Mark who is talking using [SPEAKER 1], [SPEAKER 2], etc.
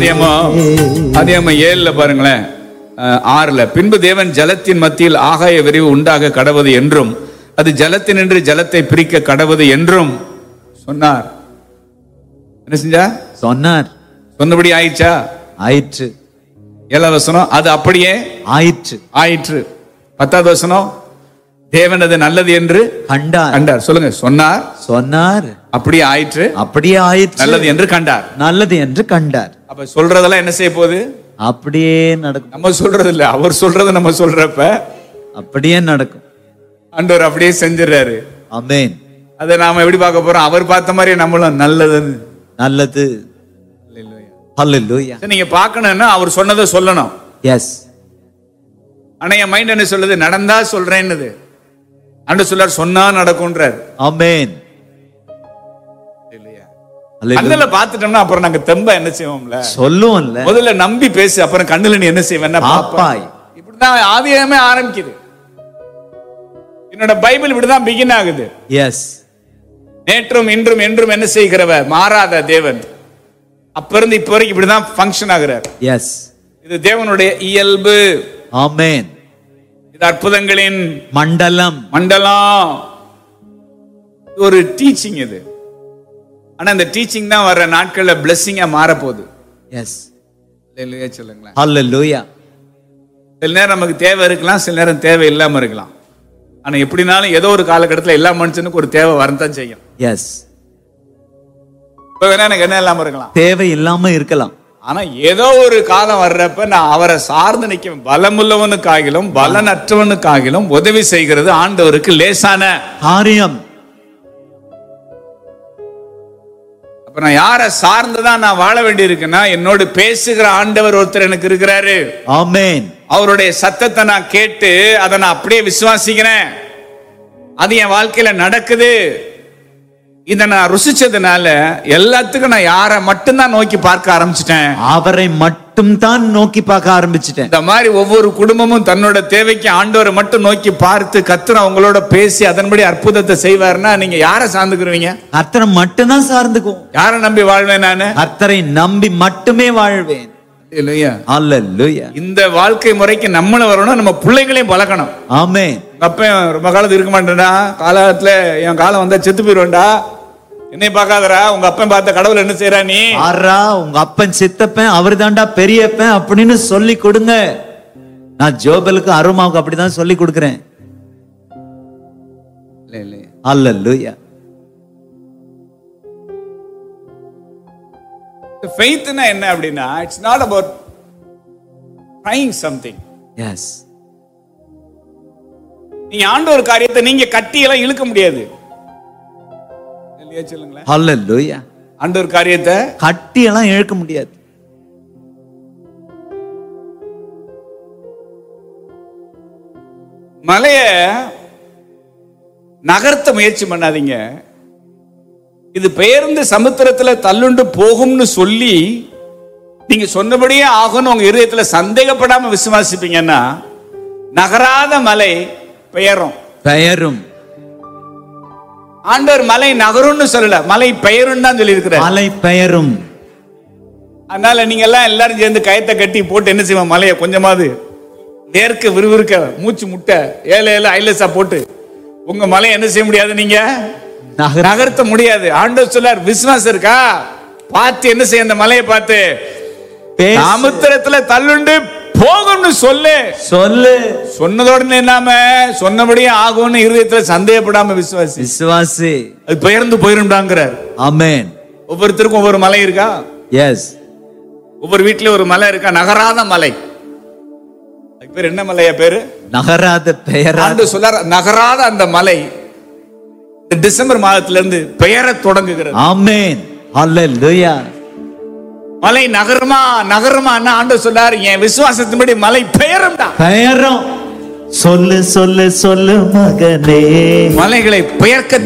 [SPEAKER 1] அதிகமா அதிகமா ஏழுல பாருங்களேன் அஹ், ஆறுல பின்பு தேவன் ஜலத்தின் மத்தியில் ஆகாய விரிவு உண்டாக கடவது என்றும் அது ஜலத்தினின்று ஜலத்தை பிரிக்க கடவது என்றும் சொன்னார் என்ன செஞ்சா
[SPEAKER 2] சொன்னார்
[SPEAKER 1] சொன்னபடி ஆயிடுச்சா
[SPEAKER 2] ஆயிற்று
[SPEAKER 1] ஏழாவது வசனம் அது அப்படியே
[SPEAKER 2] ஆயிற்று
[SPEAKER 1] ஆயிற்று பத்தாவது வசனம் தேவன் அது நல்லது என்று
[SPEAKER 2] கண்டார்
[SPEAKER 1] கண்டார் சொல்லுங்க சொன்னார்
[SPEAKER 2] சொன்னார்
[SPEAKER 1] அப்படியே ஆயிற்று
[SPEAKER 2] அப்படியே ஆயிற்று
[SPEAKER 1] நல்லது என்று கண்டார்
[SPEAKER 2] நல்லது என்று கண்டார்
[SPEAKER 1] அப்ப சொல்றதெல்லாம் என்ன செய்ய போகுது
[SPEAKER 2] அப்படியே நடக்கும்
[SPEAKER 1] நம்ம சொல்றது இல்ல அவர் சொல்றத நம்ம சொல்றப்ப
[SPEAKER 2] அப்படியே நடக்கும்
[SPEAKER 1] ஆண்டவர் அப்படியே செஞ்சிடறாரு
[SPEAKER 2] அமேன்
[SPEAKER 1] அதை நாம எப்படி பார்க்க போறோம் அவர் பார்த்த மாதிரி நம்மளும் நல்லதுன்னு
[SPEAKER 2] நல்லது ஹalleluya
[SPEAKER 1] சரி, நீங்க பார்க்கணும்னா அவர் சொன்னதை சொல்லணும்
[SPEAKER 2] எஸ்
[SPEAKER 1] ஆனா என் மைண்ட் என்ன சொல்லுது நடந்தா சொல்றேன்னுது ஆண்டு சொல்லார் சொன்னா நடக்கும்ன்றார்
[SPEAKER 2] அமேன்
[SPEAKER 1] இல்லையா
[SPEAKER 2] ஹalleluya
[SPEAKER 1] கண்ணுல பாத்துட்டோம்னா அப்புறம் நாங்க தெம்ப என்ன செய்வோம்ல
[SPEAKER 2] சொல்லுவோம்ல
[SPEAKER 1] முதல்ல நம்பி பேசு அப்புறம் கண்ணுல நீ என்ன செய்வேன்னா பாப்பா
[SPEAKER 2] பாப்பாய்
[SPEAKER 1] இப்படிதான் ஆதியாகமே ஆரம்பிக்குது என்னோட பைபிள் இப்படிதான் பிகின் ஆகுது
[SPEAKER 2] எஸ்
[SPEAKER 1] நேற்றும் இன்றும் என்றும் என்ன செய்கிறவ மாறாத தேவன் அப்ப இருந்து இப்ப வரைக்கும் இப்படிதான் ஃபங்க்ஷன் ஆகுறார்
[SPEAKER 2] எஸ்
[SPEAKER 1] இது தேவனுடைய இயல்பு
[SPEAKER 2] ஆமென்
[SPEAKER 1] இது அற்புதங்களின்
[SPEAKER 2] மண்டலம்
[SPEAKER 1] மண்டலம் இது ஒரு டீச்சிங் இது ஆனா இந்த டீச்சிங் தான் வர்ற நாட்கள்ல பிளெஸ்ஸிங்கா மாறப்போகுது
[SPEAKER 2] எஸ்
[SPEAKER 1] இல்லையா சொல்லுங்களேன்
[SPEAKER 2] ஹalleluya
[SPEAKER 1] சில நேரம் நமக்கு தேவை இருக்கலாம் சில நேரம் தேவை இல்லாம இருக்கலாம் ஆனா எப்படினாலும் ஏதோ ஒரு காலகட்டத்தில் எல்லா மனுஷனுக்கும் ஒரு தேவை வரத்தான் செய்யும்
[SPEAKER 2] எஸ்
[SPEAKER 1] இப்ப வேணா எனக்கு என்ன இல்லாம இருக்கலாம்
[SPEAKER 2] தேவை இல்லாம இருக்கலாம்
[SPEAKER 1] ஆனா ஏதோ ஒரு காலம் வர்றப்ப நான் அவரை சார்ந்து நிற்கும் பலமுள்ளவனுக்காகிலும் பலனற்றவனுக்காகிலும் உதவி செய்கிறது ஆண்டவருக்கு லேசான
[SPEAKER 2] காரியம்
[SPEAKER 1] அப்ப நான் யாரை சார்ந்துதான் நான் வாழ வேண்டி இருக்குன்னா என்னோடு பேசுகிற ஆண்டவர் ஒருத்தர் எனக்கு இருக்கிறாரு
[SPEAKER 2] ஆமென்
[SPEAKER 1] அவருடைய சத்தத்தை நான் கேட்டு அதை நான் அப்படியே விசுவாசிக்கிறேன் அது என் வாழ்க்கையில நடக்குது இதை நான் ருசிச்சதுனால எல்லாத்துக்கும் நான் யாரை மட்டும்தான் நோக்கி பார்க்க ஆரம்பிச்சிட்டேன்
[SPEAKER 2] அவரை மட்டும் தான் நோக்கி பார்க்க ஆரம்பிச்சிட்டேன்
[SPEAKER 1] இந்த மாதிரி ஒவ்வொரு குடும்பமும் தன்னோட தேவைக்கு ஆண்டவரை மட்டும் நோக்கி பார்த்து கத்துற அவங்களோட பேசி அதன்படி அற்புதத்தை செய்வாருன்னா நீங்க யாரை சார்ந்துக்குருவீங்க
[SPEAKER 2] கர்த்தரை மட்டும் தான் சார்ந்துக்குவோம்
[SPEAKER 1] யாரை நம்பி வாழ்வேன் நானு
[SPEAKER 2] கர்த்தரை நம்பி மட்டுமே வாழ்வேன்
[SPEAKER 1] இல்லையா
[SPEAKER 2] ஹalleluya
[SPEAKER 1] இந்த வாழ்க்கை முறைக்கு நம்மளும் வரணும் நம்ம பிள்ளைங்களையும் பழக்கணும்
[SPEAKER 2] ஆமென்
[SPEAKER 1] உங்க அப்பன் ரொம்ப காலத்து இருக்க மாட்டேன்டா காலத்துல என் காலம் வந்தா செத்து போயிடுவேன்டா என்னை பார்க்காதடா உங்க அப்பன் பார்த்த கடவுள் என்ன செய்றா நீ
[SPEAKER 2] ஆறா உங்க அப்பன் சித்தப்பன் அவர் தாண்டா பெரியப்பன் அப்படின்னு சொல்லி கொடுங்க நான் ஜோபலுக்கு அருமாவுக்கு அப்படிதான் சொல்லி கொடுக்கிறேன்
[SPEAKER 1] இல்ல இல்லையா
[SPEAKER 2] ஹalleluya
[SPEAKER 1] ஃபெய்த்னா என்ன அப்படின்னா it's not about trying something
[SPEAKER 2] yes
[SPEAKER 1] நீங்க ஆண்ட ஒரு காரியத்தை நீங்க கட்டி எல்லாம் இழுக்க முடியாது இல்லையா சொல்லுங்களேன்
[SPEAKER 2] ஹalleluya
[SPEAKER 1] ஆண்ட ஒரு காரியத்தை
[SPEAKER 2] கட்டி எல்லாம் இழுக்க முடியாது
[SPEAKER 1] மலைய நகர்த்த முயற்சி பண்ணாதீங்க இது பெயர்ந்து சமுத்திரத்துல தள்ளுண்டு போகும்னு சொல்லி நீங்க சொன்னபடியே ஆகும்னு உங்க இருதயத்துல சந்தேகப்படாம விசுவாசிப்பீங்கன்னா நகராத மலை பெயரும்
[SPEAKER 2] பெயரும்
[SPEAKER 1] ஆண்டவர் மலை நகரும்னு சொல்லல மலை பெயரும் தான் சொல்லி
[SPEAKER 2] மலை பெயரும்
[SPEAKER 1] அதனால நீங்க எல்லாம் எல்லாரும் சேர்ந்து கயத்தை கட்டி போட்டு என்ன செய்வோம் மலையை கொஞ்சமாவது வேர்க்க விறுவிறுக்க மூச்சு முட்டை ஏழை ஏழை ஐலசா போட்டு உங்க மலையை என்ன செய்ய முடியாது நீங்க
[SPEAKER 2] நகர
[SPEAKER 1] நகர்த்த முடியாது ஆண்டவர் சொல்லார் விசுவாசம் இருக்கா பார்த்து என்ன செய்ய அந்த மலையை பார்த்து
[SPEAKER 2] பேசு.
[SPEAKER 1] சமுத்திரத்துல தள்ளுண்டு போகும்னு சொல்லு
[SPEAKER 2] சொல்லு
[SPEAKER 1] சொன்னதோட இல்லாம சொன்னபடியே ஆகும்னு இருதயத்துல சந்தேகப்படாம விசுவாசி
[SPEAKER 2] விசுவாசி
[SPEAKER 1] அது பெயர்ந்து போயிரும்டாங்கிறார்
[SPEAKER 2] ஆமென்
[SPEAKER 1] ஒவ்வொருத்தருக்கும் ஒவ்வொரு மலை இருக்கா
[SPEAKER 2] எஸ்
[SPEAKER 1] ஒவ்வொரு வீட்லயும் ஒரு மலை இருக்கா நகராத மலை அதுக்கு பேர் என்ன மலையா பேரு
[SPEAKER 2] நகராத பெயரா
[SPEAKER 1] ஆண்டு சொல்லார் நகராத அந்த மலை இந்த டிசம்பர் மாதத்துல இருந்து பெயர தொடங்குகிறது
[SPEAKER 2] ஆமென் ஹalleluya
[SPEAKER 1] மலை நகருமா நகருமா ஆண்டு சொல்லார் என் விசுவாசத்தின்படி மலை பெயரும்டா
[SPEAKER 2] பெயரும் சொல்லு சொல்லு சொல்லு மகனே
[SPEAKER 1] மலைகளை பெயர்க்க